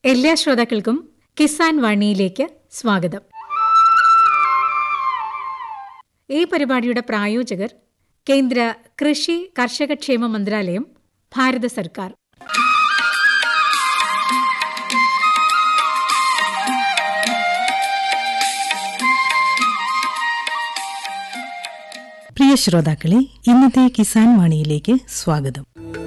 എല്ലാ ശ്രോതാക്കൾക്കും കിസാൻ വാണിയിലേക്ക് സ്വാഗതം ഈ പരിപാടിയുടെ പ്രായോജകർ കേന്ദ്ര കൃഷി കർഷകക്ഷേമ മന്ത്രാലയം ഭാരത സർക്കാർ പ്രിയ ശ്രോതാക്കളെ ഇന്നത്തെ കിസാൻ വാണിയിലേക്ക് സ്വാഗതം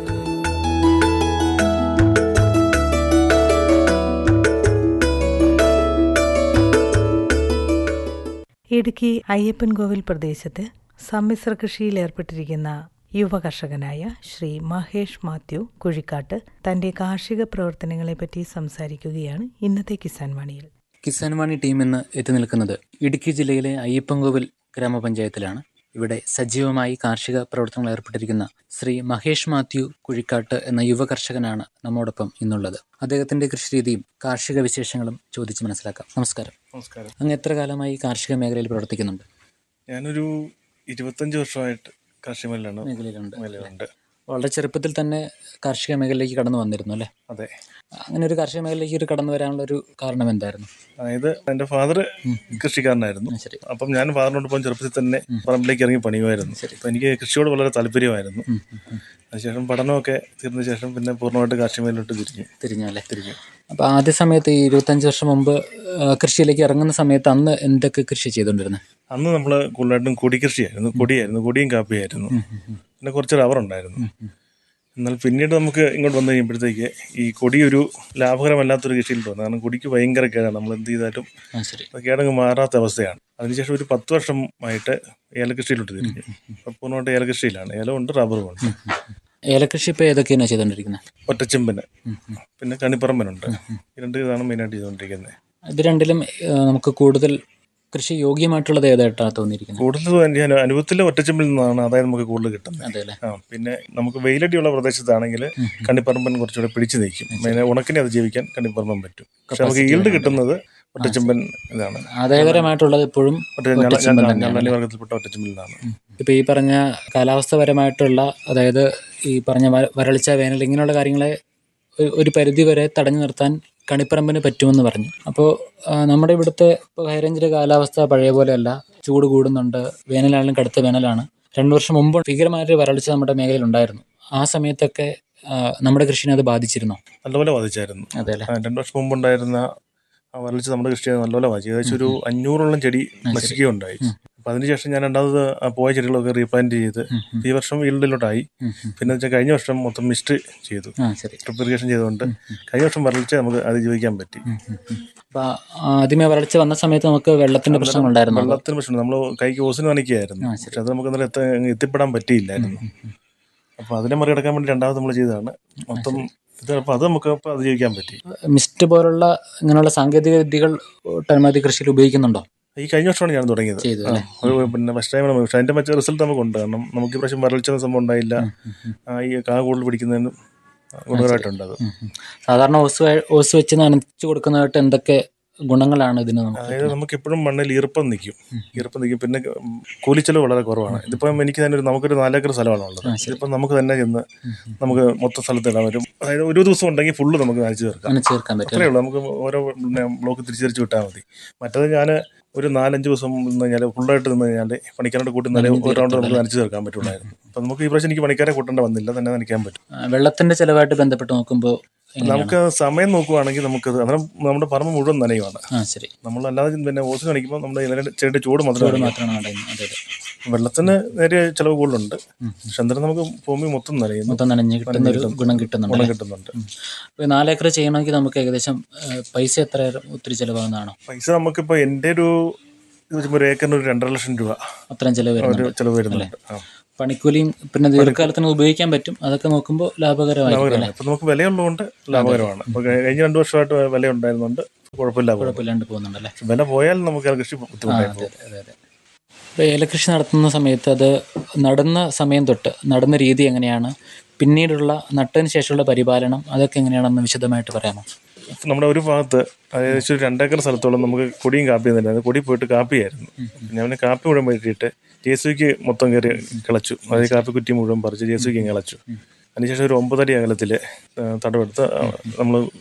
ഇടുക്കി അയ്യപ്പൻകോവിൽ പ്രദേശത്ത് സമ്മിശ്ര കൃഷിയിൽ ഏർപ്പെട്ടിരിക്കുന്ന യുവ കർഷകനായ ശ്രീ മഹേഷ് മാത്യു കുഴിക്കാട്ട് തന്റെ കാർഷിക പ്രവർത്തനങ്ങളെപ്പറ്റി സംസാരിക്കുകയാണ് ഇന്നത്തെ കിസാൻ വാണിയിൽ കിസാൻ വാണി ടീം എന്ന് എത്തി നിൽക്കുന്നത് ഇടുക്കി ജില്ലയിലെ അയ്യപ്പൻകോവിൽ ഗ്രാമപഞ്ചായത്തിലാണ് ഇവിടെ സജീവമായി കാർഷിക പ്രവർത്തനങ്ങൾ ഏർപ്പെട്ടിരിക്കുന്ന ശ്രീ മഹേഷ് മാത്യു കുഴിക്കാട്ട് എന്ന യുവ കർഷകനാണ് നമ്മോടൊപ്പം ഇന്നുള്ളത് അദ്ദേഹത്തിന്റെ കൃഷിരീതിയും കാർഷിക വിശേഷങ്ങളും ചോദിച്ച് മനസ്സിലാക്കാം നമസ്കാരം നമസ്കാരം അങ്ങ് എത്ര കാലമായി കാർഷിക മേഖലയിൽ പ്രവർത്തിക്കുന്നുണ്ട് ഞാനൊരു ഇരുപത്തഞ്ച് വർഷമായിട്ട് കാർഷിക മേഖലയിലാണ് മേഖലയിലുണ്ട് മേഖലയിലുണ്ട് വളരെ ചെറുപ്പത്തിൽ തന്നെ കാർഷിക മേഖലയിലേക്ക് കടന്നു വന്നിരുന്നു അല്ലേ അതെ അങ്ങനെ ഒരു കാർഷിക മേഖലയിലേക്ക് ഒരു കടന്നു വരാനുള്ള ഒരു കാരണം എന്തായിരുന്നു അതായത് എൻ്റെ ഫാദർ കൃഷിക്കാരനായിരുന്നു ആ, ശരി അപ്പം ഞാൻ ഫാദറിനോടൊപ്പം ചെറുപ്പത്തിൽ തന്നെ പറമ്പിലേക്ക് ഇറങ്ങി പണിയുമായിരുന്നു അപ്പം എനിക്ക് കൃഷിയോട് വളരെ താല്പര്യമായിരുന്നു ഉം, ഉം, ഉം. അതിനുശേഷം പഠനമൊക്കെ തീർന്ന ശേഷം പിന്നെ പൂർണ്ണമായിട്ട് കാർഷിക മേഖലയിലോട്ട് തിരിഞ്ഞു തിരിഞ്ഞു അല്ലേ തിരിഞ്ഞു അപ്പോൾ ആദ്യ സമയത്ത് ഈ ഇരുപത്തഞ്ച് വർഷം മുമ്പ് ആ, കൃഷിയിലേക്ക് ഇറങ്ങുന്ന സമയത്ത് അന്ന് എന്തൊക്കെ കൃഷി ചെയ്തുകൊണ്ടിരുന്നത് അന്ന് നമ്മൾ കൂടുതലായിട്ടും കൊടി കൃഷിയായിരുന്നു കൊടിയായിരുന്നു കൊടിയും കാപ്പിയായിരുന്നു പിന്നെ കുറച്ച് റബ്ബർ ഉണ്ടായിരുന്നു എന്നാൽ പിന്നീട് നമുക്ക് ഇങ്ങോട്ട് വന്നു കഴിയുമ്പോഴത്തേക്ക് ഈ കൊടി ഒരു ലാഭകരമല്ലാത്തൊരു കൃഷിയിൽ തോന്നുന്നു കാരണം കൊടിക്ക് ഭയങ്കര കേടാണ് നമ്മൾ എന്ത് ചെയ്താലും ആ ശരി അത് കേടങ്ങ് മാറാത്ത അവസ്ഥയാണ് അതിനുശേഷം ഒരു പത്ത് വർഷമായിട്ട് ഏലകൃഷിയിലോട്ട് തിരിഞ്ഞു അപ്പം പൂർണ്ണമായിട്ട് ഏലകൃഷിയിലാണ് ഏലമുണ്ട് റബ്ബറും ഉണ്ട് ഏലകൃഷി ഇപ്പോൾ ഏതൊക്കെയാണ് ചെയ്തുകൊണ്ടിരിക്കുന്നത് ഒറ്റച്ചെമ്പിന് പിന്നെ കണിപ്പറമ്പനുണ്ട് ഈ രണ്ട് ഇതാണ് മെയിനായിട്ട് ചെയ്തുകൊണ്ടിരിക്കുന്നത് ഇത് രണ്ടിലും ആ, നമുക്ക് കൂടുതൽ കൃഷി യോഗ്യമായിട്ടുള്ളത് ഏതായിട്ടാണ് തോന്നിയിരിക്കുന്നത് കൂടുതൽ എൻ്റെ അനു- അനുഭവത്തിലെ ഒറ്റച്ചെമ്പിൽ നിന്നാണ് അതായത് നമുക്ക് കൂടുതൽ കിട്ടുന്നത് അതെ അല്ലേ ആ പിന്നെ നമുക്ക് വെയിലടിയുള്ള പ്രദേശത്താണെങ്കിൽ കണിപ്പറമ്പൻ കുറച്ചുകൂടെ പിടിച്ചു നിൽക്കും മെയിൻ ഉണക്കിനെ അത് ജീവിക്കാൻ കണിപ്പറമ്പൻ പറ്റും പക്ഷെ നമുക്ക് ഈൽഡ് കിട്ടുന്നത് ഒറ്റച്ചെമ്പൻ ഇതാണ് ആദായകരമായിട്ടുള്ളത് ഇപ്പോഴും ഒറ്റ ഞല- ഒറ്റച്ചെമ്പൻ ഞല- തന്നെയാണ് ഞലി വർഗത്തിൽപ്പെട്ട ഒറ്റച്ചെമ്പിൽ നിന്നാണ് ഇപ്പോൾ ഈ പറഞ്ഞ കാലാവസ്ഥപരമായിട്ടുള്ള അതായത് ഈ പറഞ്ഞ വ- വരൾച്ച വേനൽ ഇങ്ങനെയുള്ള കാര്യങ്ങളെ ഒ- ഒരു പരിധി വരെ തടഞ്ഞു നിർത്താൻ കണിപ്പറമ്പിന് പറ്റുമെന്ന് പറഞ്ഞു അപ്പോൾ നമ്മുടെ ഇവിടുത്തെ ഇപ്പോൾ ഹൈറേഞ്ചിലെ കാലാവസ്ഥ പഴയ പോലെയല്ല ചൂട് കൂടുന്നുണ്ട് വേനലാണെങ്കിലും കടുത്ത വേനലാണ് രണ്ടു വർഷം മുമ്പ് ഭീകരമായൊരു വരൾച്ച നമ്മുടെ മേഖലയിൽ ഉണ്ടായിരുന്നു ആ സമയത്തൊക്കെ ആ, നമ്മുടെ കൃഷിനെ അത് ബാധിച്ചിരുന്നോ നല്ലപോലെ ബാധിച്ചായിരുന്നു അതെ അല്ലേ ആ, രണ്ടു വർഷം മുമ്പുണ്ടായിരുന്ന ആ വരൾച്ച നമ്മുടെ കൃഷിയെ നല്ലപോലെ ബാധിച്ചു ഏകദേശം ഒരു അഞ്ഞൂറോളം ചെടി നശിക്കുകയുണ്ടായി അപ്പൊ അതിനുശേഷം ഞാൻ രണ്ടാമത് ആ പോയ ചെടികളൊക്കെ റീപ്ലാന്റ് ചെയ്ത് ഈ വർഷം ഈൽഡിലോട്ടായി പിന്നെ വെച്ചാൽ കഴിഞ്ഞ വർഷം മൊത്തം മിസ്റ്റ് ചെയ്തു ആ ശരി ഡ്രിപ്പ് ഇറിഗേഷൻ ചെയ്തുകൊണ്ട് കഴിഞ്ഞ വർഷം വരൾച്ച നമുക്ക് അതിജീവിക്കാൻ പറ്റി അപ്പോൾ ആദ്യമേ വരൾച്ച വന്ന സമയത്ത് നമുക്ക് വെള്ളത്തിന്റെ പ്രശ്നങ്ങളുണ്ടായിരുന്നു വെള്ളത്തിന് പ്രശ്നം നമ്മൾ കൈക്ക് ഓസിന് നനയ്ക്കുകയായിരുന്നു പക്ഷെ അത് നമുക്ക് ഇന്നലെ എത്ത- അങ്ങ് എത്തിപ്പെടാൻ പറ്റിയില്ലായിരുന്നു അപ്പൊ അതിനെ മറികടക്കാൻ വേണ്ടി രണ്ടാമത് നമ്മൾ ചെയ്തതാണ് മൊത്തം ഇത് അപ്പൊ അത് നമുക്ക് അപ്പൊ അതിജീവിക്കാൻ പറ്റി മിസ്റ്റ് പോലുള്ള ഇങ്ങനെയുള്ള സാങ്കേതിക വിദ്യകൾ ഒട്ടനവധി കൃഷിയിൽ ഉപയോഗിക്കുന്നുണ്ടോ ഈ കഴിഞ്ഞ വർഷമാണ് ഞാൻ തുടങ്ങിയത് ചെയ്തു ആ, ഒരു പിന്നെ ഫസ്റ്റ് ടൈം പക്ഷെ അതിന്റെ മറ്റേ റിസൾട്ട് നമുക്കുണ്ട് കാരണം നമുക്ക് ഈ പ്രാവശ്യം വരൾച്ച എന്ന സംഭവം ഉണ്ടായില്ല ആ, ഈ കാ കൂടുതൽ പിടിക്കുന്നതിനും ഗുണകരമായിട്ടുണ്ട് അത് സാധാരണ ഓസ് വെ- ഓസ് വെച്ച് നനച്ചു കൊടുക്കുന്നതായിട്ട് എന്തൊക്കെ ഗുണങ്ങളാണ് ഇതിന് നമുക്ക് അതായത് നമുക്ക് എപ്പോഴും മണ്ണിൽ ഈർപ്പം നിൽക്കും ഈർപ്പം നിൽക്കും പിന്നെ ഉം, കൂലിച്ചെലവ് വളരെ കുറവാണ് ഇതിപ്പം എനിക്ക് തന്നെ ഒരു നമുക്കൊരു നാലേക്കർ സ്ഥലമാണ് ഉള്ളത് ഇതിപ്പം നമുക്ക് തന്നെ ചെന്ന് നമുക്ക് മൊത്തം സ്ഥലത്ത് ഇടാൻ പറ്റും അതായത് ഒരു ദിവസം ഉണ്ടെങ്കിൽ ഫുള്ള് നമുക്ക് നനച്ചു തീർക്കാം നനച്ചു ചേർക്കാൻ പറ്റും അത്രേ ഉള്ളൂ നമുക്ക് ഓരോ പിന്നെ ബ്ലോക്ക് തിരിച്ച് തിരിച്ച് വിട്ടാൽ മതി മറ്റേത് ഞാൻ ഒരു നാലഞ്ച് ദിവസം നിന്ന് കഴിഞ്ഞാൽ ഫുള്ളായിട്ട് നിന്ന് കഴിഞ്ഞാൽ പണിക്കാരോട് കൂട്ടുന്നാലേ ഒരു റൗണ്ട് നമുക്ക് നനച്ച് തീർക്കാൻ പറ്റുള്ളായിരുന്നു അപ്പം നമുക്ക് ഈ പ്രാവശ്യം എനിക്ക് പണിക്കാരെ കൂട്ടേണ്ട വന്നില്ല തന്നെ നനയ്ക്കാൻ പറ്റും ആ, വെള്ളത്തിന്റെ ചെലവായിട്ട് ബന്ധപ്പെട്ട് നോക്കുമ്പോൾ നമുക്ക് സമയം നോക്കുവാണെങ്കിൽ നമുക്കത് അന്നേരം നമ്മുടെ പറമ്പ് മുഴുവൻ നനയുമാണ് ആ ശരി നമ്മളല്ലാതെ പിന്നെ ഓസ് കാണിക്കുമ്പോൾ നമ്മുടെ ഇലയുടെ ചെടിയുടെ ചൂട് മാത്രമേ മാത്രമാണ് അടയുന്നത് അതെ അതെ വെള്ളത്തിന് നേരിയ ചിലവ് കൂടുതലുണ്ട് പക്ഷെ അന്നേരം നമുക്ക് ഭൂമി മൊത്തം നനയുന്നു മൊത്തം നനഞ്ഞ് കിട്ടുന്ന ഒരു ഗുണം കിട്ടുന്നുണ്ട് ഗുണം അല്ലേ? കിട്ടുന്നുണ്ട് ഇപ്പൊ നാലേക്കർ ചെയ്യണമെങ്കിൽ നമുക്ക് ഏകദേശം ആ, പൈസ എത്ര ഒത്തിരി ചെലവാകുന്നതാണോ പൈസ നമുക്കിപ്പോൾ എൻ്റെ ഒരു ഇത് വെച്ചുമ്പോൾ ഒരു ഏക്കറിന് ഒരു രണ്ടര ലക്ഷം രൂപ അത്രയും ചെലവ് ഒരു വരുന്നുണ്ട് ചിലവ് വരുന്നുണ്ട് ആ പണിക്കൂലിയും പിന്നെ ദീർഘകാലത്തിന് ഉപയോഗിക്കാൻ പറ്റും അതൊക്കെ നോക്കുമ്പോൾ ലാഭകരമായിരിക്കും അല്ലേ ലാഭകരമാണ് ഇപ്പം നമുക്ക് വിലയുള്ളതുകൊണ്ട് ലാഭകരമാണ് ഇപ്പോൾ കഴിഞ്ഞ രണ്ട് വർഷമായിട്ട് വില ഉണ്ടായിരുന്നുണ്ട് കുഴപ്പമില്ല പോകും. കുഴപ്പമില്ലാണ്ട് പോകുന്നുണ്ടല്ലേ വില പോയാൽ നമുക്ക് ആ കൃഷി ബുദ്ധിമുട്ടായി അതെ പോകും അതെ അതെ ഇപ്പോൾ ഏലകൃഷി നടത്തുന്ന സമയത്ത് അത് നടുന്ന സമയം തൊട്ട് നടുന്ന രീതി എങ്ങനെയാണ് പിന്നീടുള്ള നട്ടതിന് ശേഷമുള്ള പരിപാലനം അതൊക്കെ എങ്ങനെയാണെന്ന് വിശദമായിട്ട് പറയാമോ നമ്മുടെ ഒരു ഭാഗത്ത് ഏകദേശം ഒരു രണ്ടേക്കർ സ്ഥലത്തോളം നമുക്ക് കൊടിയും കാപ്പിയും തന്നെ കൊടി പോയിട്ട് കാപ്പിയായിരുന്നു ഞാൻ പിന്നെ കാപ്പി മുഴുവൻ വെട്ടിയിട്ട് ജെ സിക്ക് മൊത്തം കയറി കിളച്ചു അതായത് കാപ്പി കുറ്റി മുഴുവൻ പറിച്ച് ജെ സിക്ക് കിളച്ചു അതിനുശേഷം ഒരു ഒമ്പതടി അകലത്തിൽ തടവെടുത്ത് നമ്മൾ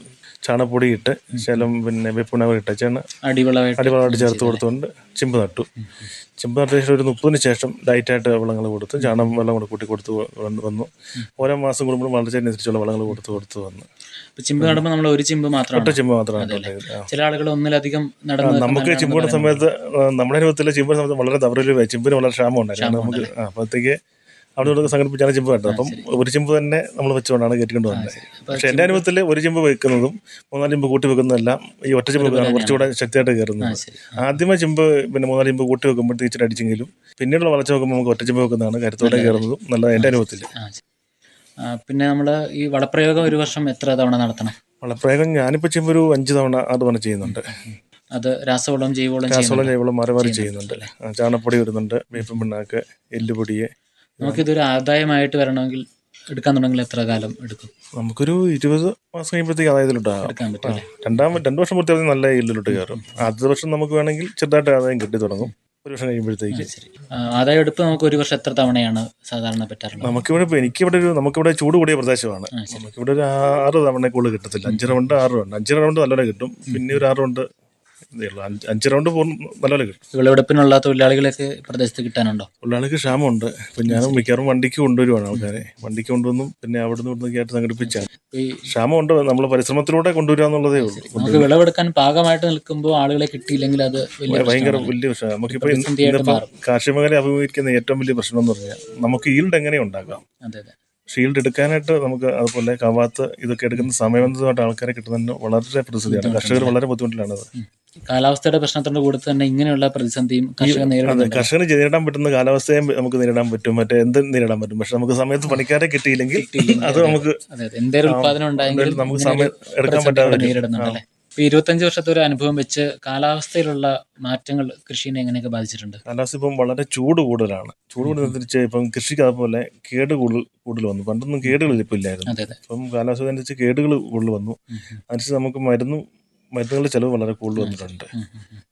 ചാണകപ്പൊടി ഇട്ട് ശേലം പിന്നെ വെപ്പുണവ് ഇട്ടാണ് അടിവളമായിട്ട് അടിവളമായിട്ട് ചേർത്ത് കൊടുത്തുകൊണ്ട് ചിമ്പ് നട്ടു ചിമ്പ് നട്ട ശേഷം ഒരു മുപ്പതിന് ശേഷം ലൈറ്റായിട്ട് വളങ്ങൾ കൊടുത്ത് ചാണകം വെള്ളം കൂടെ കൂട്ടി കൊടുത്ത് വന്ന് വന്നു ഓരോ മാസം കൂടുമ്പോൾ വളർച്ചയനുസരിച്ചുള്ള വളങ്ങൾ കൊടുത്ത് കൊടുത്ത് വന്നു ഇപ്പൊ ചിമ്പ് നടുമ്പോൾ നമ്മൾ ഒരു ചിമ്പ് ഒറ്റ മാത്രമാണ് ചിമ്പ് മാത്രമാണ് ഉണ്ടായത്. ആ. ചില ആളുകൾ ഒന്നിലധികം നടന്നു ആ, നിൽക്കുന്ന നമുക്ക് ആളാണെന്ന് ചിമ്പുടെ പറയുന്നത്. സമയത്ത് ആ, നമ്മുടെ അനുഭവത്തിലെ ചിമ്പിന്റെ സമയത്ത് വളരെ തവറില് ചിമ്പിന് വളരെ ക്ഷാമം ഉണ്ടായിരുന്നു നമുക്ക് ആ, അപ്പോഴത്തേക്ക് അവിടെ ഇവിടെ സംഘടിപ്പിച്ചാണ് ചിമ്പ് വേണ്ടത് അപ്പം ഒരു ചിമ്പ് തന്നെ നമ്മൾ വെച്ചുകൊണ്ടാണ് കയറ്റിക്കൊണ്ട് വന്നത് പക്ഷെ എൻ്റെ അനുഭവത്തിൽ ഒരു ചിമ്പ് വെക്കുന്നതും മൂന്നാല് ചിമ്പ് കൂട്ടി വെക്കുന്നതെല്ലാം ഈ ഒറ്റ ചിമ്പ് വെക്കുന്നതാണ് കുറച്ചുകൂടെ ശക്തിയായിട്ട് കയറുന്നത് ശരി. ആദ്യമേ ചിമ്പ് പിന്നെ മൂന്നാല് ചിമ്പ് കൂട്ടി വെക്കുമ്പോഴത്തേക്ക് ഇച്ചിരി അടിച്ചെങ്കിലും പിന്നീടുള്ള വളർച്ച നോക്കുമ്പോൾ നമുക്ക് ഒറ്റ ചിമ്പ് വെക്കുന്നതാണ് കരുത്തോടെ കയറുന്നതും നല്ല എൻ്റെ അനുഭവത്തിൽ ആ, ശരി. ആ, പിന്നെ നമ്മൾ ഈ വളപ്രയോഗം ഒരു വർഷം എത്ര തവണ നടത്തണം വളപ്രയോഗം ഞാനിപ്പോൾ ചിമ്പ് ഒരു അഞ്ച് തവണ ആറ് തവണ ചെയ്യുന്നുണ്ട് അത് രാസവളം ജൈവവളം രാസവളം ചെയ്യുന്നുണ്ടോ? ജൈവളം മാറി മാറി ചെയ്യുന്നുണ്ട് ആ, ചാണകപ്പൊടി വരുന്നുണ്ട് വേപ്പൻ പിണ്ണാക്ക് എല്ലുപൊടിയെ നമുക്കിതൊരു ആദായമായിട്ട് വരണമെങ്കിൽ എടുക്കാൻ തുടങ്ങി എത്ര കാലം എടുക്കും നമുക്കൊരു ഇരുപത് മാസം കഴിയുമ്പോഴത്തേക്ക് ആദായത്തിലോട്ടാകും എടുക്കാൻ പറ്റും അല്ലേ? രണ്ടാം രണ്ട് വർഷം പൂർത്തിയാക്കി നല്ല ഈൽഡിലോട്ട് കയറും ആദ്യത്തെ വർഷം നമുക്ക് വേണമെങ്കിൽ ചെറുതായിട്ട് ആദായം കിട്ടി തുടങ്ങും ഒരു വർഷം കഴിയുമ്പോഴത്തേക്ക് ശരി ആ, ആദായം എടുപ്പ് നമുക്ക് ഒരു വർഷം എത്ര തവണയാണ് സാധാരണ പറ്റാറുള്ളത് നമുക്കിവിടെ ഇപ്പോൾ എനിക്കിവിടെ ഒരു നമുക്കിവിടെ ചൂട് കൂടിയ പ്രദേശമാണ് ആ, ശരി. നമുക്കിവിടെ ഒരു ആറ് തവണ കൂടുതൽ കിട്ടത്തില്ല അഞ്ച് റൗണ്ട് ആറ് റൗണ്ട് അഞ്ച് റൗണ്ട് നല്ലപോലെ കിട്ടും പിന്നെ ഒരു ആറ് റൗണ്ട് ഇതേ ഉള്ളൂ അഞ്ച് അഞ്ച് റൗണ്ട് പൂർണ്ണ നല്ലപോലെ കിട്ടും വിളവെടുപ്പിനുള്ള തൊഴിലാളികളൊക്കെ പ്രദേശത്ത് കിട്ടാനുണ്ടോ ഉള്ളാൾക്ക് ക്ഷാമമുണ്ട് ഇപ്പം ഞാൻ മിക്കവാറും വണ്ടിക്ക് കൊണ്ടുവരുവാണ് ആൾക്കാരെ വണ്ടിക്ക് കൊണ്ടുവന്നും പിന്നെ അവിടുന്ന് ഇവിടുന്ന് ആയിട്ട് സംഘടിപ്പിച്ചാണ് ഈ ക്ഷാമമുണ്ട് നമ്മൾ പരിശ്രമത്തിലൂടെ കൊണ്ടുവരിക എന്നുള്ളതേ ഉള്ളൂ നമുക്ക് വിളവെടുക്കാൻ പാകമായിട്ട് നിൽക്കുമ്പോൾ ആളുകളെ കിട്ടിയില്ലെങ്കിൽ അത് വലിയ ഭയങ്കര പ്രശ്നമാണ്. വലിയ പ്രശ്നമാണ് നമുക്കിപ്പോൾ പ്രതിസന്ധിയായിട്ട് ഇന്നിപ്പം മാറും. കാർഷിക മേഖല അഭിമുഖീകരിക്കുന്ന ഏറ്റവും വലിയ പ്രശ്നം എന്ന് പറഞ്ഞാൽ നമുക്ക് ഈൽഡ് എങ്ങനെ ഉണ്ടാക്കാം അതെ അതെ ഷീൽഡ് എടുക്കാനായിട്ട് നമുക്ക് അതുപോലെ കവാത്ത് ഇതൊക്കെ എടുക്കുന്ന സമയബന്ധിതമായിട്ട് ആൾക്കാരെ കിട്ടുന്നതിന് വളരെ പ്രതിസന്ധിയാണ് കർഷകർ വളരെ ബുദ്ധിമുട്ടിലാണത് ഉം. കാലാവസ്ഥയുടെ പ്രശ്നത്തിന്റെ കൂടെ തന്നെ ഇങ്ങനെയുള്ള പ്രതിസന്ധിയും കർഷകർ അതെ നേരിടുന്നുണ്ട് കർഷകന് നേരിടാൻ പറ്റുന്ന കാലാവസ്ഥയും നമുക്ക് നേരിടാൻ പറ്റും മറ്റേ എന്തും നേരിടാൻ പറ്റും പക്ഷെ നമുക്ക് സമയത്ത് പണിക്കാരെ കിട്ടിയില്ലെങ്കിൽ അത് നമുക്ക് അതെ അതെ എന്തേലും ഉത്പാദനം ഉണ്ടായെങ്കിൽ എന്തായാലും നമുക്ക് ഇങ്ങനെയൊരു സമയം എടുക്കാൻ പ്രതിസന്ധി പറ്റാതെ ഇവിടെ വരും. നേരിടുന്നുണ്ട് അല്ലേ ഇപ്പൊ ഇരുപത്തഞ്ച് വർഷത്തെ ഒരു അനുഭവം വെച്ച് കാലാവസ്ഥയിലുള്ള മാറ്റങ്ങൾ കൃഷിനെ എങ്ങനെയൊക്കെ ബാധിച്ചിട്ടുണ്ട് കാലാവസ്ഥ ഇപ്പം വളരെ ചൂട് കൂടുതലാണ് ചൂട് കൂടുതലനുസരിച്ച് ഇപ്പം കൃഷിക്ക് അതുപോലെ കേട് കൂടുതൽ കൂടുതൽ വന്നു പണ്ടൊന്നും കേടുകൾ ഇപ്പം ഇല്ലായിരുന്നു അതെ അതെ ഇപ്പം കാലാവസ്ഥ അനുസരിച്ച് കേടുകൾ കൂടുതൽ വന്നു ഉം, ഉം, അനുസരിച്ച് നമുക്ക് മരുന്നും മരുന്നുകളുടെ ചെലവ് വളരെ കൂടുതൽ വന്നിട്ടുണ്ട് ഉം, ഉം, ഉം.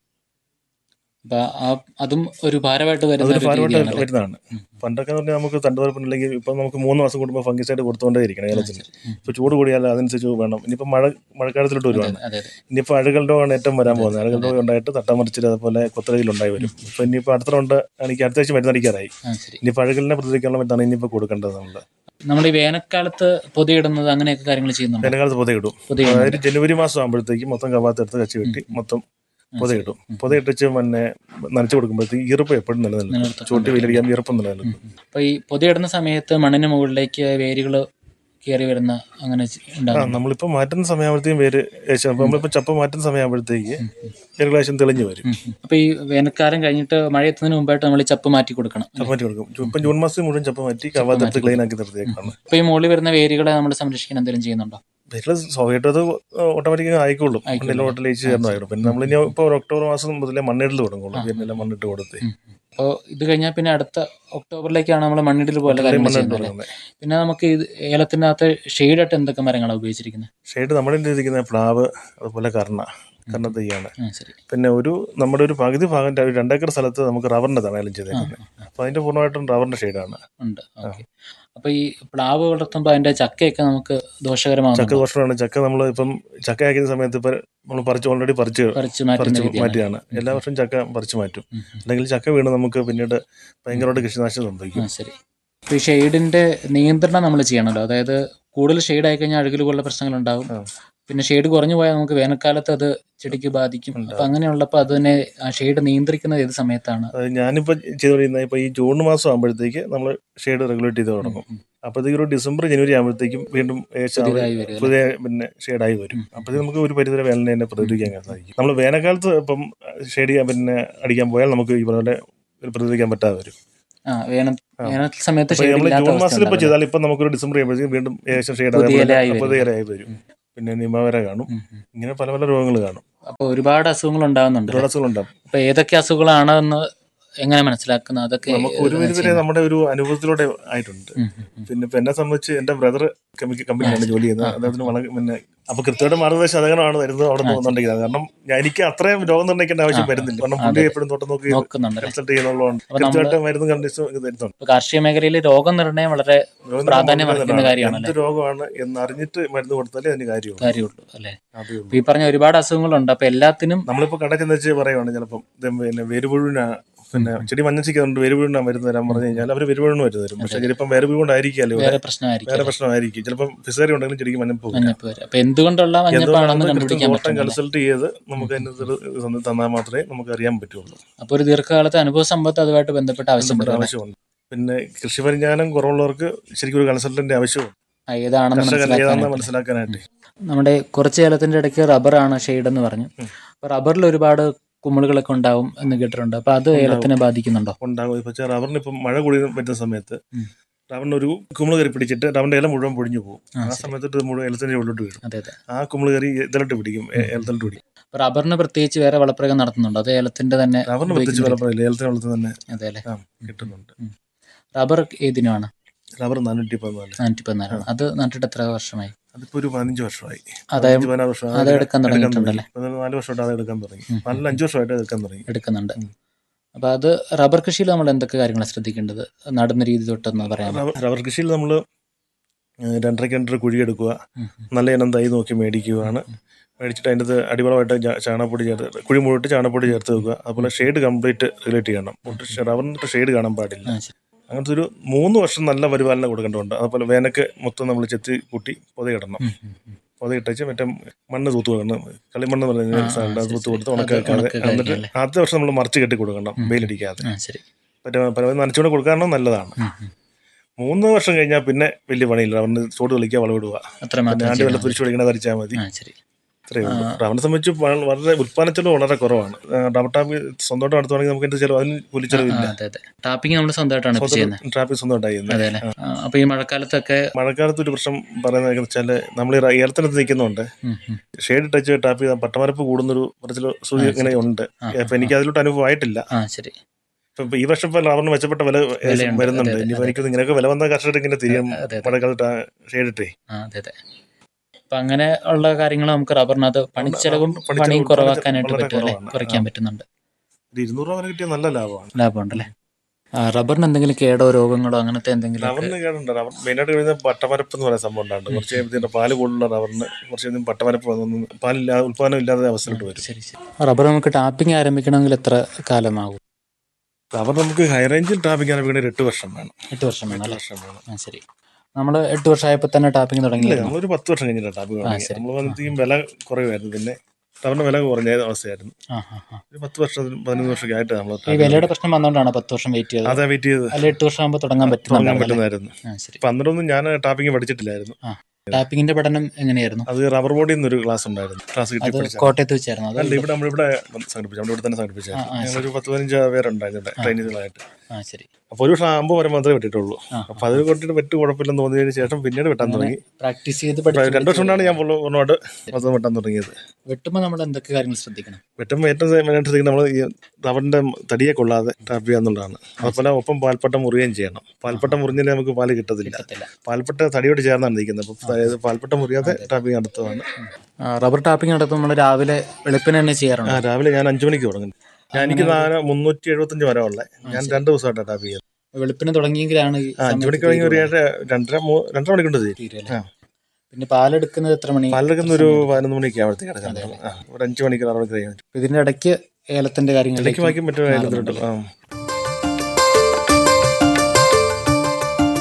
അപ്പൊ ആ- അതും ഒരു ഭാരമായിട്ട് വരുന്ന അതൊരു ഒരു ഭാരമായിട്ട് രീതിയാണല്ലേ? വരുന്നതാണ് പണ്ടൊക്കെ എന്ന് പറഞ്ഞാൽ നമുക്ക് തണ്ടുവരപ്പില്ലെങ്കിൽ ഇപ്പം നമുക്ക് മൂന്ന് മാസം കൂടുമ്പോൾ ഫംഗിസൈഡ് കൊടുത്തുകൊണ്ടേ ഇരിക്കണം ഏലത്തിന് ഉം. ഇപ്പോൾ ചൂട് കൂടിയാൽ അതനുസരിച്ച് വേണം ഇനിയിപ്പോൾ മഴ മഴക്കാലത്തിലോട്ട് വരുവാണ് അതെ അതെ ഇനിയിപ്പോൾ അഴുകൽ രോഗമാണ് ഏറ്റവും വരാൻ പോകുന്നത് അഴുകൽ രോഗം ഉണ്ടായിട്ട് തട്ടമറിച്ചിൽ അതുപോലെ കൊത്തലയിലുണ്ടായി വരും ഇപ്പം ഇനിയിപ്പോൾ അടുത്ത റൗണ്ട് എനിക്ക് അടുത്ത ആഴ്ച മരുന്നടിക്കാറായി ആ ശരി ഇനിയിപ്പോൾ അഴുകലിനെ പ്രതിരോധിക്കാനുള്ള മരുന്നാണ് ഇനിയിപ്പോൾ കൊടുക്കേണ്ടത് നമ്മൾ നമ്മൾ ഈ വേനൽക്കാലത്ത് പൊതിയിടുന്നത് അങ്ങനെയൊക്കെ കാര്യങ്ങൾ ചെയ്യുന്നുണ്ട് വേനൽക്കാലത്ത് പൊതയിടും പൊതി അതായത് ജനുവരി മാസം ആകുമ്പോഴത്തേക്കും മൊത്തം കവാത്തെടുത്ത് കച്ചി വെട്ടി മൊത്തം പൊതയിടും പൊതയിട്ടിച്ച് പിന്നെ നനച്ചു കൊടുക്കുമ്പോഴത്തേക്ക് ഈർപ്പം എപ്പോഴും നിലനിൽക്കും നിലനിർത്തും. ചൂട്ടി വെയിലടിക്കാൻ ഈർപ്പം നിലനിൽക്കും അപ്പൊ ഈ പൊതിയിടുന്ന സമയത്ത് മണ്ണിന് മുകളിലേക്ക് വേരുകൾ കയറി വരുന്ന അങ്ങനെ ചെ- ആ ഉണ്ടാകും നമ്മളിപ്പോൾ മാറ്റുന്ന സമയമാകുമ്പോഴത്തേക്കും വേര് ഏകദേശം അപ്പോൾ നമ്മളിപ്പോൾ ചപ്പ മാറ്റുന്ന സമയമാകുമ്പോഴത്തേക്ക് ഏകദേശം തെളിഞ്ഞു വരും അപ്പൊ ഈ വേനൽക്കാലം കഴിഞ്ഞിട്ട് മഴ എത്തുന്നതിന് മുമ്പായിട്ട് നമ്മൾ ഈ ചപ്പ് മാറ്റി കൊടുക്കണം ചപ്പ മാറ്റി കൊടുക്കും ഇപ്പം ജൂൺ മാസത്തിൽ മുഴുവൻ ചപ്പ മാറ്റി കവാത്തെടുത്ത് ക്ലീൻ ആക്കി നിർത്തിയേക്കാണ് അപ്പൊ ഈ മുകളിൽ വരുന്ന വേരുകളെ നമ്മൾ സംരക്ഷിക്കാൻ എന്തെങ്കിലും ചെയ്യുന്നുണ്ടോ വീട്ടിൽ സ്വാഭാവികമായിട്ടും അത് ഓട്ടോമാറ്റിക്കായി ആയിക്കോളും മണ്ണിൽ ഓട്ടലേച്ച് ചേർന്നായിടും പിന്നെ നമ്മളിനി ഇപ്പോൾ ഒരു ഒക്ടോബർ മാസം മുതലേ മണ്ണിടൽ തുടങ്ങുള്ളൂ വീട്ടിലെല്ലാം മണ്ണിട്ട് കൊടുത്ത് അപ്പോൾ ഇത് കഴിഞ്ഞാൽ പിന്നെ അടുത്ത ഒക്ടോബറിലേക്കാണ് നമ്മൾ മണ്ണിടൽ പോലെ കാര്യങ്ങൾ മണ്ണിട്ട് ചെയ്യുന്നത് തുടങ്ങുന്നത് പിന്നെ നമുക്ക് ഇത് ഏലത്തിനകത്ത് ഷെയ്ഡായിട്ട് എന്തൊക്കെ മരങ്ങളാണ് ഉപയോഗിച്ചിരിക്കുന്നത് ഷെയ്ഡ് നമ്മുടെ ഇരിക്കുന്ന പ്ലാവ് അതുപോലെ കർണ കർണ തെയ്യാണ് ആ ശരി പിന്നെ ഒരു നമ്മുടെ ഒരു പകുതി ഭാഗം ഒരു രണ്ടേക്കർ സ്ഥലത്ത് നമുക്ക് റബ്ബറിന്റെ തണലും ചെയ്തേക്കുന്നത് അപ്പൊ അതിന്റെ പൂർണ്ണമായിട്ടും റബ്ബറിന്റെ ഷെയ്ഡാണ് ഉണ്ട് ഓക്കെ അപ്പൊ ഈ പ്ലാവ് വളർത്തുമ്പോൾ അതിന്റെ ചക്കയൊക്കെ നമുക്ക് ചക്ക ദോഷകരമാകുന്നു ദോഷമാണ് ചക്ക നമ്മൾ ഇപ്പം ചക്ക ആക്കുന്ന സമയത്ത് ഇപ്പൊ നമ്മൾ പറിച്ച് ഓൾറെഡി പറിച്ച് പറിച്ച് മാറ്റുന്ന പറിച്ച് രീതിയാണ് മാറ്റിയാണ് എല്ലാ വർഷവും ചക്ക പറിച്ച് മാറ്റും ഉം, ഉം. അല്ലെങ്കിൽ ചക്ക വീണ് നമുക്ക് പിന്നീട് ഭയങ്കരമായിട്ട് കൃഷിനാശം സംഭവിക്കും ആ ശരി അപ്പൊ ഈ ഷെയ്ഡിന്റെ നിയന്ത്രണം നമ്മൾ ചെയ്യണമല്ലോ അതായത് കൂടുതൽ ഷെയ്ഡ് ആയി കഴിഞ്ഞാൽ അഴുകൽ പോലുള്ള പ്രശ്നങ്ങൾ ഉണ്ടാവും ആ. പിന്നെ ഷെയ്ഡ് കുറഞ്ഞു പോയാൽ നമുക്ക് വേനൽക്കാലത്ത് അത് ചെടിക്ക് ബാധിക്കും അപ്പൊ അങ്ങനെയുള്ളപ്പോൾ അതിനെ ആ ഷെയ്ഡ് നിയന്ത്രിക്കുന്നത് ഏത് സമയത്താണ് അത് ഞാനിപ്പോൾ ചെയ്തുകൊണ്ടിരുന്ന ഇപ്പോൾ ഈ ജൂൺ മാസം ആകുമ്പോഴത്തേക്ക് നമ്മൾ ഷെയ്ഡ് റെഗുലേറ്റ് ചെയ്ത് തുടങ്ങും അപ്പോഴത്തേക്ക് ഒരു ഡിസംബർ ജനുവരി ആകുമ്പോഴത്തേക്കും വീണ്ടും ഏകദേശം ആ ഒരു പുതിയതായി വരും പുതിയ പിന്നെ ഷെയ്ഡായി വരും അപ്പോഴത്തേക്ക് നമുക്ക് ഒരു പരിധിവരെ വേനലിനെ തന്നെ പ്രതിരോധിക്കാൻ സാധിക്കും നമ്മൾ വേനൽക്കാലത്ത് ഇപ്പം ഷെയ്ഡ് ചെയ്യാൻ പിന്നെ അടിക്കാൻ പോയാൽ നമുക്ക് ഈ പോലെ പ്രതിരോധിക്കാൻ പറ്റാതെ വരും ആ വേനൽ വേനൽ സമയത്ത് അപ്പോൾ ഷെയ്ഡ് നമ്മൾ ഇല്ലാത്ത ജൂൺ അവസ്ഥ മാസത്തിൽ ഇപ്പോൾ ഉണ്ടാവില്ല. ചെയ്താൽ ഇപ്പം നമുക്കൊരു ഡിസംബർ ചെയ്യുമ്പോഴത്തേക്കും വീണ്ടും ഏകദേശം ഷെയ്ഡ് പുതിയ ഇലയായി വരും. പുതിയ ഇലയായി വരും പിന്നെ നിമവര കാണും ഉം, ഉം. ഇങ്ങനെ പല പല രോഗങ്ങൾ കാണും അപ്പൊ ഒരുപാട് അസുഖങ്ങൾ ഉണ്ടാകുന്നുണ്ട് ഒരുപാട് അസുഖങ്ങളുണ്ടാവും അപ്പൊ ഏതൊക്കെ അസുഖങ്ങളാണെന്ന് എങ്ങനെ മനസ്സിലാക്കുന്നത് അതൊക്കെ നമുക്ക് ഒരു പരിധി വരെ നമ്മുടെ ഒരു അനുഭവത്തിലൂടെ ആയിട്ടുണ്ട് ഉം, ഉം, ഉം. പിന്നെ ഇപ്പൊ എന്നെ സംബന്ധിച്ച് എന്റെ ബ്രദർ കമ്പനിയാണ് ജോലി ചെയ്യുന്നത് അദ്ദേഹത്തിന് വളരെ പിന്നെ അപ്പൊ കൃത്യമായിട്ട് മാർഗദർശനം അതങ്ങനെയാണ് വരുന്നത് അവിടെ തോന്നുന്നുണ്ടെങ്കിൽ കാരണം ഞാൻ എനിക്ക് അത്രയും രോഗം നിർണ്ണയിക്കേണ്ട ആവശ്യം വരുന്നില്ല കാരണം പുള്ളി എപ്പോഴും തോട്ടം നോക്കി നോക്കുന്നുണ്ട് അല്ലേ? കൺസൾട്ട് ചെയ്യുന്നുള്ളതുകൊണ്ട് അപ്പൊ നമ്മള് കൃത്യമായിട്ട് മരുന്ന് കണ്ടീഷൻ തരുന്നുണ്ട് ഇപ്പൊ കാർഷിക മേഖലയിൽ രോഗനിർണയം വളരെ പ്രാധാന്യം അർഹിക്കുന്ന കാര്യമാണല്ലേ എന്ത് രോഗമാണ് എന്ന് അറിഞ്ഞിട്ട് മരുന്ന് കൊടുത്താലേ അതിന് കാര്യമുള്ളൂ കാര്യമുള്ളൂ അല്ലേ അതേ ഉള്ളൂ ഇപ്പൊ ഈ പറഞ്ഞ ഒരുപാട് അസുഖങ്ങളുണ്ട് അപ്പൊ എല്ലാത്തിനും നമ്മളിപ്പോ കട ചെന്ന് വെച്ച് പറയുവാണ് ചിലപ്പം ഇത് പിന്നെ വേരുപുഴുവിനാ പിന്നെ ചെടി മഞ്ഞച്ചിക്കുന്നുണ്ട് വേരുപുഴുവിനാ മരുന്ന് തരാൻ പറഞ്ഞു കഴിഞ്ഞാൽ അവർ വേരുപുഴുവിന് മരുന്ന് തരും പക്ഷെ ചിലപ്പം വേരുപുഴു കൊണ്ടായിരിക്കുമല്ലോ വേറെ പ്രശ്നമായിരിക്കും വേറെ പ്രശ്നമായിരിക്കും ചിലപ്പം ഫിസേറി ഉണ്ടെങ്കിലും ചെടിക്ക് മഞ്ഞപ്പ് പോകും മഞ്ഞപ്പ് വരെ അപ്പൊ എന്തുകൊണ്ടുള്ള മഞ്ഞപ്പാണെന്ന് കണ്ടുപിടിക്കാൻ പറ്റും കൺസൾട്ട് ചെയ്ത് നമുക്ക് അതിന് തന്നാൽ മാത്രമേ നമുക്ക് അറിയാൻ പറ്റുള്ളൂ അപ്പൊ ഒരു ദീർഘകാലത്തെ അനുഭവ സമ്പത്ത് അതുമായിട്ട് ബന്ധപ്പെട്ട ആവശ്യം ബന്ധപ്പെട്ട വരും ആവശ്യമുണ്ട് പിന്നെ കൃഷി പരിജ്ഞാനം കുറവുള്ളവർക്ക് ശരിക്കും ഒരു കൺസൾട്ടന്റ് ആവശ്യമുണ്ട് ആ, ഏതാണെന്ന് കർഷകർ ഏതാണെന്ന് മനസ്സിലാക്കാനായിട്ട് മനസ്സിലാക്കാനായിട്ട് നമ്മുടെ കുറച്ച് കാലത്തിന്റെ ഇടയ്ക്ക് റബ്ബറാണ് ഷെയ്ഡ് എന്ന് പറഞ്ഞു അപ്പൊ റബ്ബറിൽ ഒരുപാട് കുമിളുകളൊക്കെ ഉണ്ടാവും എന്ന് കേട്ടിട്ടുണ്ട് അപ്പൊ അത് ഏലത്തിനെ ബാധിക്കുന്നുണ്ടോ ഉണ്ടാകും ഇപ്പൊ വെച്ചാൽ റബ്ബറിന് ഇപ്പം മഴ കൂടി പറ്റുന്ന സമയത്ത് ഉം. റബ്ബറിന് ഒരു കുമിള് കയറി പിടിച്ചിട്ട് റബ്ബറിന്റെ ഇല മുഴുവൻ പൊടിഞ്ഞു പോകും ആ, ആ ശരി. സമയത്ത് ഇത് മുഴുവൻ ഏലത്തിന്റെ ഉള്ളിട്ട് വീഴും അതെ അതെ ആ കുമിള് കയറി ഇതിലോട്ട് പിടിക്കും ഏ- ഏലത്തിലോട്ട് പിടിക്കും അപ്പൊ റബ്ബറിന് പ്രത്യേകിച്ച് വേറെ വളപ്രയോഗം നടത്തുന്നുണ്ടോ അത് ഏലത്തിന്റെ തന്നെ റബ്ബറിന് പ്രത്യേകിച്ച് ഉപയോഗിക്കുന്ന വിലപ്പറയില്ല ഏലത്തിന് വെള്ളത്തിൽ തന്നെ അതെ അല്ലേ ആ കിട്ടുന്നുണ്ട് റബ്ബർ ഏതിനുമാണ് റബ്ബർ നാനൂറ്റി പതിനാല് നാനൂറ്റി പതിനാലാണ് അത് നട്ടിട്ട് എത്ര വർഷമായി അതിപ്പോ ഒരു പതിനഞ്ച് വർഷമായി അതായത് പതിനഞ്ച് പതിനാറ് വർഷം അത് എടുക്കാൻ തുടങ്ങിയിട്ടുണ്ടല്ലേ? പതിനാല് നാല് വർഷമായിട്ട് അത് എടുക്കാൻ തുടങ്ങി നാല് അഞ്ച് വർഷമായിട്ട് എടുക്കാൻ തുടങ്ങി എടുക്കുന്നുണ്ട് അപ്പൊ അത് റബ്ബർ കൃഷിയിൽ നമ്മൾ എന്തൊക്കെ കാര്യങ്ങൾ ശ്രദ്ധിക്കേണ്ടത് നടുന്ന രീതി തൊട്ടെന്ന് പറയാം റബ്ബർ- റബ്ബർ കൃഷിയിൽ നമ്മൾ രണ്ടരയ്ക്ക് രണ്ടര കുഴി എടുക്കുക നല്ല ഇനം തൈ നോക്കി മേടിക്കുകയാണ് മേടിച്ചിട്ട് അതിൻ്റെ അകത്ത് അടിവളമായിട്ട് ചാ- ചാണകപ്പൊടി ചേർത്ത് കുഴി മുഴുവൻ ചാണകപ്പൊടി ചേർത്ത് വെക്കുക അതുപോലെ ഷെയ്ഡ് കംപ്ലീറ്റ് റിലേറ്റ് ചെയ്യണം ഒട്ടും ഷെ- റബ്ബറിൻ്റെ ഷെയ്ഡ് കാണാൻ പാടില്ല ആ, ശരി. അങ്ങനത്തെ ഒരു മൂന്ന് വർഷം നല്ല പരിപാലനം കൊടുക്കേണ്ടതുണ്ട് അതുപോലെ വേനക്ക് മൊത്തം നമ്മൾ ചെത്തി കൂട്ടി പൊതയിടണം ഉം, ഉം, ഉം. പൊതയിട്ടേച്ച് മറ്റേ മണ്ണ് തൂത്ത് കൊടുക്കണം കളിമണ്ണ് എന്ന് പറയുന്ന സാധനം അത് തൂത്ത് കൊടുത്ത് അത് ഉണക്കാക്കാതെ ഉണക്കാക്കാതെ എന്നിട്ട് അല്ലേ? ആദ്യത്തെ വർഷം നമ്മൾ മറിച്ച് കെട്ടി കൊടുക്കണം വെയിലടിക്കാതെ ആ ശരി മറ്റേ പരമാവധി നനച്ചുകൊണ്ട് കൊടുക്കാനും നല്ലതാണ് ഉം, ഉം. മൂന്ന് വർഷം കഴിഞ്ഞാൽ പിന്നെ വലിയ പണിയില്ല അവന് ചോട് കളിക്കുക വളവിടുക അത്ര പിന്നെ മാത്രം ആണ്ട് ചെയ്താൽ വെള്ളം മതി. തുരിച്ചു കളിക്കണ ധരിച്ചാൽ മതി ആ ശരി ഇത്രയേ ഉള്ളൂ റബ്ബറിനെ സംബന്ധിച്ച് വ- വളരെ ഉൽപ്പാദനച്ചെലവ് വളരെ കുറവാണ് ആ, റബ്ബർ ടാപ്പ് സ്വന്തമായിട്ട് നടത്തുവാണെങ്കിൽ നമുക്ക് അതിന്റെ ചിലവ് അതിന് ആ, കൂലിച്ചെലവില്ല അതെ അതെ ടാപ്പിംഗ് നമ്മൾ സ്വന്തമായിട്ടാണ് ഇപ്പൊ ചെയ്യുന്നത് സ്വന്തം ട്രാപ്പിൽ സ്വന്തമായിട്ടാണ് ചെയ്യുന്നത് അതെ അല്ലേ ആ, അപ്പൊ ഈ മഴക്കാലത്തൊക്കെ മഴക്കാലത്ത് ഒരു പ്രശ്നം പറയുന്നത് വെച്ചാൽ നമ്മൾ ഈ ഏലത്തിനകത്ത് നിൽക്കുന്നുണ്ട് ഉം, ഉം. ഷെയ്ഡ് ടച്ച് ടാപ്പ് ചെയ്താൽ പട്ടമരപ്പ് കൂടുന്നൊരു കുറച്ചിൽ സൂചി ഇങ്ങനെ ഉണ്ട് ആ, അപ്പൊ എനിക്ക് അതിലോട്ട് അനുഭവമായിട്ടില്ല ആ ശരി ഇപ്പൊ ഈ വർഷം ഇപ്പൊ റബ്ബറിന് മെച്ചപ്പെട്ട വില ഏകദേശം വിലയുണ്ട്. വരുന്നുണ്ട് അതെ, അതെ, ഇനിയിപ്പോ എനിക്ക് ഇങ്ങനെയൊക്കെ വില വന്ന കർഷകർ ഇങ്ങനെ തിരിയും അതെ, അതെ. മഴക്കാലത്ത് ഷെയ്ഡ് ഇട്ടേ ആ അതെ അതെ അപ്പൊ അങ്ങനെ ഉള്ള കാര്യങ്ങൾ നമുക്ക് റബ്ബറിനകത്ത് പണിച്ചെലവും പണിച്ചെലവ് പണിയും കുറവാക്കാനായിട്ട് വളരെ പറ്റും അല്ലേ കുറവാണ്. കുറയ്ക്കാൻ ആ. പറ്റുന്നുണ്ട് ഒരു ഇരുന്നൂറ് രൂപ വരെ കിട്ടിയ നല്ല ലാഭമാണ് ലാഭമുണ്ടല്ലേ ആ റബ്ബറിന് എന്തെങ്കിലും കേടോ രോഗങ്ങളോ അങ്ങനത്തെ എന്തെങ്കിലും റബ്ബറിന് കേടുണ്ട് റബ്ബർ മെയിനായിട്ട് കഴിയുന്ന പട്ടമരപ്പ് എന്ന് പറയുന്ന സംഭവം ഉണ്ടാകും കുറച്ച് കഴിയുമ്പോഴത്തേന് പാല് കൂടുതലുള്ള റബ്ബറിന് കുറച്ച് കഴിയുമ്പോൾ പട്ടമരപ്പ് വന്നു പാലില്ലാതെ ഉൽപ്പാദനം ഇല്ലാതെ അവസ്ഥയിലോട്ട് വരും ശരി ശരി റബ്ബർ നമുക്ക് ടാപ്പിംഗ് ആരംഭിക്കണമെങ്കിൽ എത്ര കാലമാകും റബ്ബർ നമുക്ക് ഹൈ റേഞ്ചിൽ ടാപ്പിംഗ് ആരംഭിക്കണമെങ്കിൽ ഒരു എട്ട് വർഷം വേണം എട്ട് വർഷം വേണം എട്ട് അല്ലേ വർഷം വേണം ആ ശരി നമ്മൾ എട്ട് വർഷമായപ്പോൾ തന്നെ ടാപ്പിംഗ് തുടങ്ങി ഇല്ല നമ്മളൊരു പത്ത് വർഷം കഴിഞ്ഞിട്ടാണ് ടാപ്പിംഗ് തുടങ്ങി ശരി. നമ്മൾ വന്നത്തേക്കും വില കുറവായിരുന്നു പിന്നെ റബ്ബറിന് വില കുറഞ്ഞ അവസ്ഥയായിരുന്നു ആ ആ ആ ഒരു പത്ത് വർഷം പതിനൊന്ന് വർഷമൊക്കെ ആയിട്ട് നമ്മൾ ഈ വിലയുടെ പ്രശ്നം വന്നുകൊണ്ടാണ് പത്ത് വർഷം വെയിറ്റ് ചെയ്തത് അതാ വെയിറ്റ് ചെയ്ത് അല്ല എട്ട് വർഷം ആകുമ്പോൾ തുടങ്ങാൻ തുടങ്ങാൻ പറ്റുന്നുണ്ടാവും അല്ലേ? പറ്റുന്നതായിരുന്നു ആ ശരി അപ്പൊ അന്നേരമൊന്നും ഞാൻ ടാപ്പിംഗ് പഠിച്ചിട്ടില്ലായിരുന്നു ആ ടാപ്പിങ്ങിന്റെ പഠനം എങ്ങനെയായിരുന്നു അത് റബ്ബർ ബോർഡിൽ നിന്നൊരു ക്ലാസ് ഉണ്ടായിരുന്നു ക്ലാസ് കിട്ടി അത് പഠിച്ച കോട്ടയത്ത് വെച്ചായിരുന്നു അത് അല്ല ഇവിടെ നമ്മളിവിടെ സംഘടിപ്പിച്ചു നമ്മുടെ ഇവിടെ തന്നെ സംഘടിപ്പിച്ചായിരുന്നു ആ, ആ, ഞങ്ങളൊരു പത്ത് പതിനഞ്ച് പേരുണ്ടായിരുന്നു ഇവിടെ ട്രെയിനികളായിട്ട് ആ ശരി അപ്പോൾ ഒരു വർഷം ആകുമ്പോൾ വരെ മാത്രമേ വിട്ടിട്ടുള്ളൂ ആ, അപ്പോൾ അതിന് കൊണ്ടിട്ട് വെട്ട് കുഴപ്പമില്ലെന്ന് തോന്നിയതിന് ശേഷം പിന്നീട് വെട്ടാൻ തുടങ്ങി പ്രാക്ടീസ് ചെയ്ത് ഇപ്പൊ പഠിച്ചു രണ്ടു വർഷം കൊണ്ടാണ് ഞാൻ പൂർണ്ണമായിട്ട് മൊത്തം വെട്ടാൻ തുടങ്ങിയത് വെട്ടുമ്പോൾ നമ്മൾ എന്തൊക്കെ കാര്യങ്ങൾ ശ്രദ്ധിക്കണം വെട്ടുമ്പോൾ ഏറ്റവും മെയിനായിട്ട് ശ്രദ്ധിക്കുന്നത് നമ്മൾ ഈ റബ്ബറിന്റെ തടിയെ കൊള്ളാതെ ടാപ്പ് ചെയ്യുക എന്നുള്ളതാണ് അതുപോലെ ഒപ്പം പാൽപ്പട്ട മുറിയുകയും ചെയ്യണം പാൽപ്പട്ട മുറിഞ്ഞാൽ നമുക്ക് പാല് കിട്ടത്തില്ല കിട്ടത്തില്ല പാൽപ്പട്ട തടിയോട് ചേർന്നാണ് നിൽക്കുന്നത് അപ്പോൾ അതായത് പാൽപ്പട്ട മുറിയാതെ ടാപ്പിംഗ് നടത്തുന്നതാണ് ആ, റബ്ബർ ടാപ്പിംഗ് നടത്തുമ്പോൾ നമ്മൾ രാവിലെ വെളുപ്പിന് തന്നെ ആ ചെയ്യാറുണ്ട് രാവിലെ ഞാൻ അഞ്ചു മണിക്ക് തുടങ്ങും ഞാൻ എനിക്ക് നാല് മുന്നൂറ്റി എഴുപത്തഞ്ച് മരമുള്ളത് ഞാൻ രണ്ട് ദിവസമായിട്ടാണ് ടാപ്പ് ചെയ്യുന്നത് വെളുപ്പിന് തുടങ്ങിയെങ്കിലാണ് ഈ ആ, അഞ്ചു സമയത്ത് മണിക്ക് തുടങ്ങി ഒരു തീരുള്ളൂ. ഏഴര രണ്ടര മൂ- രണ്ടര മണിക്കൊണ്ട് തീരും തീരും അല്ലേ? ആ. പിന്നെ പാലെടുക്കുന്നത് എത്ര മണി പാലെടുക്കുന്ന ഒരു പതിനൊന്ന് മണിക്ക് ആവുമ്പോഴത്തേക്ക് കിടക്കാൻ ഒരു അഞ്ചു മണിക്ക് ആറ് മണിക്ക് കഴിയും ഇതിന്റെ ഇടയ്ക്ക് ഏലത്തിന്റെ കാര്യങ്ങളിലേക്ക് ഇടയ്ക്ക് ബാക്കി മറ്റു മാറുന്നുണ്ട് കാര്യത്തിലോട്ട് ആ